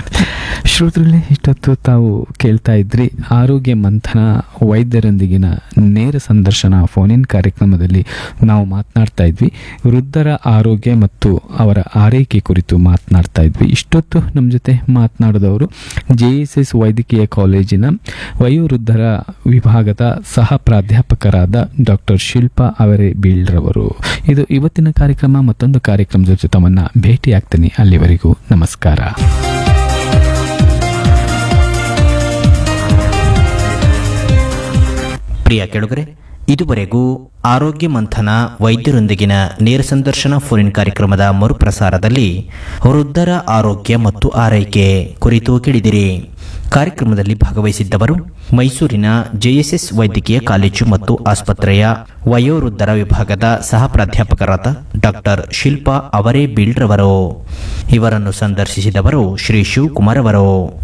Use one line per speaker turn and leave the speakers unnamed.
ಶ್ರೋತೃಗಳೇ ಇಷ್ಟೊತ್ತು ತಾವು ಕೇಳ್ತಾ ಇದ್ರಿ ಆರೋಗ್ಯ ಮಂಥನ ವೈದ್ಯರೊಂದಿಗಿನ ನೇರ ಸಂದರ್ಶನ ಫೋನ್ ಇನ್ ಕಾರ್ಯಕ್ರಮದಲ್ಲಿ ನಾವು ಮಾತನಾಡ್ತಾ ಇದ್ವಿ ವೃದ್ಧರ ಆರೋಗ್ಯ ಮತ್ತು ಅವರ ಆರೈಕೆ ಕುರಿತು ಮಾತನಾಡ್ತಾ ಇದ್ವಿ ಇಷ್ಟೊತ್ತು ನಮ್ಮ ಜೊತೆ ಮಾತನಾಡಿದವರು ಜೆ ಎಸ್ ಎಸ್ ವೈದ್ಯಕೀಯ ಕಾಲೇಜಿನ ವಯೋವೃದ್ಧರ ವಿಭಾಗದ ಸಹ ಪ್ರಾಧ್ಯಾಪಕರಾದ ಡಾಕ್ಟರ್ ಶಿಲ್ಪಾ ಅವರೇ ಬೀಳ್ರವರು ಇದು ಇವತ್ತಿನ ಕಾರ್ಯಕ್ರಮ ಮತ್ತೊಂದು ಕಾರ್ಯಕ್ರಮದ ಜೊತೆ ತಮ್ಮನ್ನ ಭೇಟಿಯಾಗ್ತೀನಿ ಅಲ್ಲಿವರೆಗೂ ನಮಸ್ಕಾರ
ಪ್ರಿಯ ಕೆಳುಗರೆ ಇದುವರೆಗೂ ಆರೋಗ್ಯ ಮಂಥನ ವೈದ್ಯರೊಂದಿಗಿನ ನೇರ ಸಂದರ್ಶನ ಫೋನ್ ಕಾರ್ಯಕ್ರಮದ ಮರುಪ್ರಸಾರದಲ್ಲಿ ವೃದ್ಧರ ಆರೋಗ್ಯ ಮತ್ತು ಆರೈಕೆ ಕುರಿತು ಕೇಳಿದಿರಿ ಕಾರ್ಯಕ್ರಮದಲ್ಲಿ ಭಾಗವಹಿಸಿದ್ದವರು ಮೈಸೂರಿನ ಜೆಎಸ್ಎಸ್ ವೈದ್ಯಕೀಯ ಕಾಲೇಜು ಮತ್ತು ಆಸ್ಪತ್ರೆಯ ವಯೋವೃದ್ಧರ ವಿಭಾಗದ ಸಹ ಪ್ರಾಧ್ಯಾಪಕರಾದ ಡಾಕ್ಟರ್ ಶಿಲ್ಪಾ ಅವರೇ ಬೀಳ್ರವರು ಇವರನ್ನು ಸಂದರ್ಶಿಸಿದವರು ಶ್ರೀ ಶಿವಕುಮಾರ್ ಅವರು